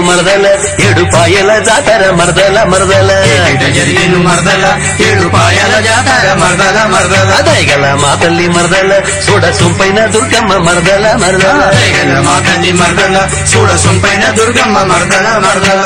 మరదల ఏడు పాయల జాతర మరదల మరదల ఏట జరిగేను మరదల ఏడు పాయల జాతర మరదల మరదల దయగల మా తల్లి మరదల చూడ సొంపైన దుర్గమ్మ మరదల మరదల దయగల మా తల్లి మరదల చూడ సొంపైన దుర్గమ్మ మరదల మరదల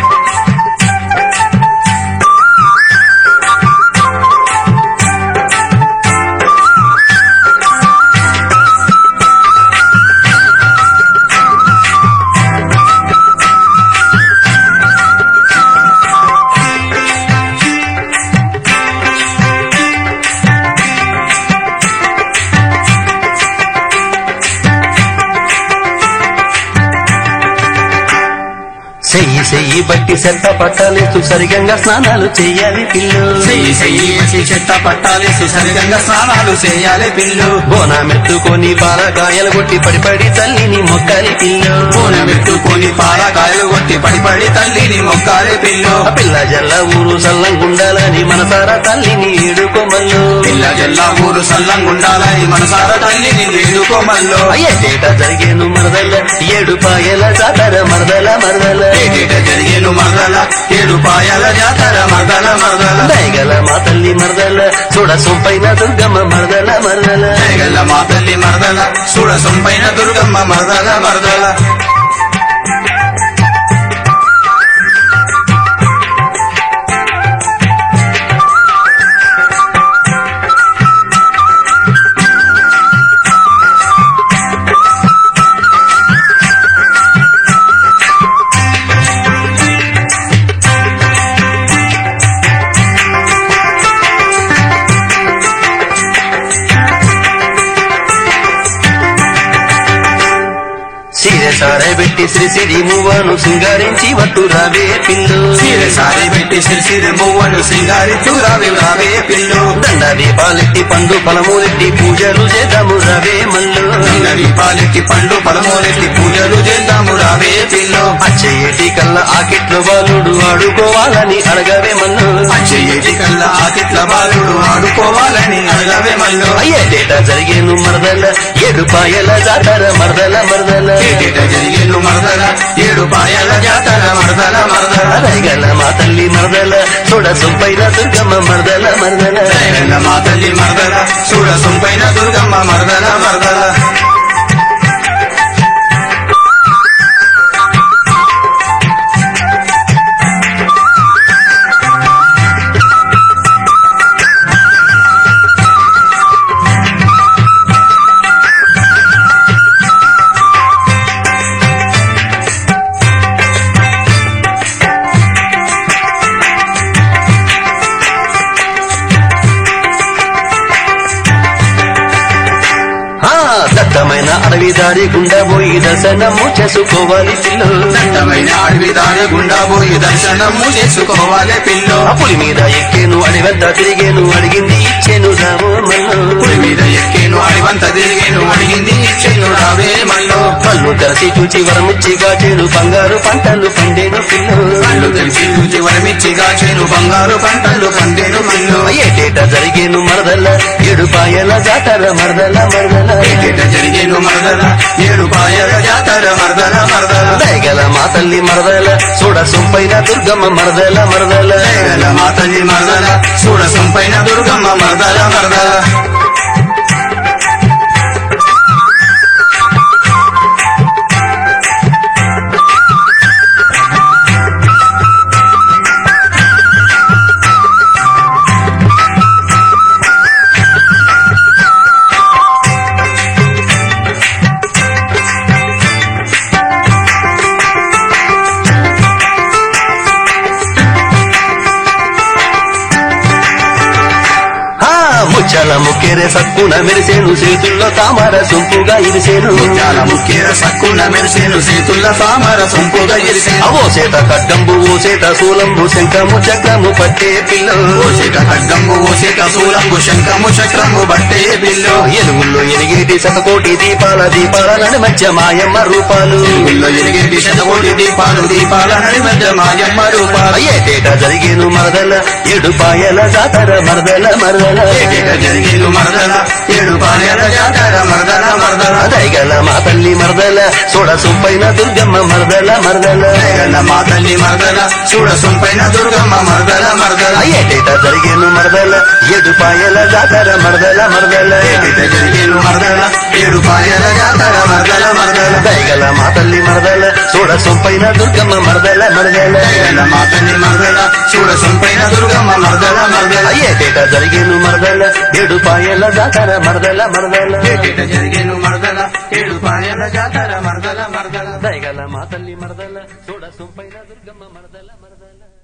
చెయ్యి చెయ్యి బట్టి చెత్త పట్టాలేస్తూ సరిగంగా స్నానాలు చెయ్యాలి పిల్లు చెయ్యి చెయ్యి వేసి చెత్త పట్టాలేసి సరిగంగా స్నానాలు చేయాలి పిల్లు బోనామెత్తుకొని పాలకాయలు కొట్టి పడి పడి తల్లిని మొక్కాలి పిల్లు పూన పెట్టుకొని పాలకాయలు కొట్టి పడి పడి తల్లిని మొక్కాలి పిల్లు ఆ పిల్ల జల్ల ఊరు సల్లంగుండాలని మనసారా తల్లిని ఏడుకోమల్లు పిల్ల జల్లా ఊరు సల్లంగుండాలని మనసార తల్లిని వేడుకోమల్లో అయ్యేట జరిగేను మరదల ఏడు పాయల జాతర మరదల మరదల ఏటేట జరిగేను మరదల ఏడు పాయల జాతర మరదల మరదల దయగల మా తల్లి మరదల చూడ సొంపైన దుర్గమ్మ మరదల మరదల జయగల్ల మా తల్లి మరదల చూడ సొంపైన దుర్గమ్మ మరదల మరదల సీర సారే పెట్టి శ్రీ సిరి మువ్వను సింగారించి వట్టు రావే పిల్లు సీరె సారి పెట్టి సిరిసిరి మువ్వను సింగారి రావే రావే పిల్లు దండ దీపాలెట్టి పండు ఫలములెట్టి పూజలు చేద్దాము రవే మల్లు నంగరి పాలెట్టి పండు పలమూలెట్టి పూజలు చేద్దాము రావే పిల్లు అచ్చయ్యేటి కల్ల ఆకిట్లో బాలుడు ఆడుకోవాలని అడగవే మల్లు అచ్చయ్యేటి కల్లా ఆతిట్ల బాలుడు ఆడుకోవాలని అడగవే మల్లు అయ్యేటేట జరిగేను మరదల ఏడు పాయల జాతర మరదల మరదల ఏటేట జరిగేను మరదల ఏడు పాయల జాతర మరదల మరదల అదైగల మా తల్లి మరదల చూడ సొంపైన దుర్గమ్మ మరదల మరదల జయగల్ల మా తల్లి మరదల చూడ సొంపైన దుర్గమ్మ మరదల మరదల ఆ దట్టమైన అడవి దారి గుండా పోయి దర్శనము చేసుకోవాలి పిల్లు దట్టమైన అడవి దారి గుండా పోయి దర్శనము చేసుకోవాలి పిల్లు ఆ పులి మీద ఎక్కేను అడివెంత తిరిగేను అడిగింది ఇచ్చేను రాము మల్లు పులి మీద ఎక్కేను అడివంత తిరిగేను అడిగింది ఇచ్చేను రావే మల్లు కళ్ళు తెరచి చూచి వరమిచ్చి గాచేను బంగారు పంటలు పండేను పిల్లు కళ్ళు తెలిసి చూచి వరమిచ్చి గాచేను బంగారు పంటలు పండేను మల్లు ఏటేట జరిగేను మరదల ఏడు పాయల జాతర మరదల మరదల ఏటేట జరిగేను మరదల ఏడు పాయల జాతర మరదల మరదల దయగల మా తల్లి మరదల చూడ సొంపైన దుర్గమ్మ మరదల మరదల జయగల మా తల్లి మరదల చూడ సొంపైన దుర్గమ్మ మరదల మరదల ఆ ముచ్చల ముక్కెరే సక్కున మెరిసేను చేతుల్లో తామర సొంపుగా ఇరిసేను ముత్యాల ముఖ్యర సక్కున మెరిసేను చేతుల్ల సామర సొంపుగా ఇరిసేను అవో సేత ఖడ్గంబు ఓ సేత శూలంబు శంఖము చక్రము పట్టే పిల్లలు ఓసేట ఖడ్గంబు ఓసేట శూలంబు శంఖము చక్రము బట్టే బిల్లు ఎలుగుల్లో ఎలిగేటి శతకోటి దీపాల దీపాల నడి మధ్య మాయమ్మ రూపాలు ఊళ్ళో ఎలిగేటి శతకోటి దీపాలు దీపాల నడి మధ్య మాయమ్మ రూపాలు ఏటేట జరిగేను మరదల ఏడు పాయల జాతర మరదల మరదల ఏటేట జరిగేను మరదల ఏడు పాయల జాతర మరదల మరదల దయగల మా తల్లి మరదల సోడ సొంపైన దుర్గమ్మ మరదల మరదల జగన్న మా తల్లి మరదల చూడ సొంపైన దుర్గమ్మ మరదల మరదల ఏటేట జరిగేను మరదల ఏడు పాయల జాతర మరదల మరదల ఏటిట జరిగేను మరదల ఏడు పాయల జాతర మరదల మరదల దయగల మా తల్లి మరదల సోడ సొంపైన దుర్గమ్మ మరదల మరదల జగన్న మా తల్లి మరదల చూడ సొంపైన దుర్గమ్మ మరదల మరదల ఏటేట జరిగేను మరదల ఏడు పాయల జాతర మరదల మరదల ఏటిట జరిగేను మరదల ఏడు పాయల జాతర మరదల మరదల దయగల మా తల్లి మరదల సోడ సొంపైన దుర్గమ్మ మరదల మరదల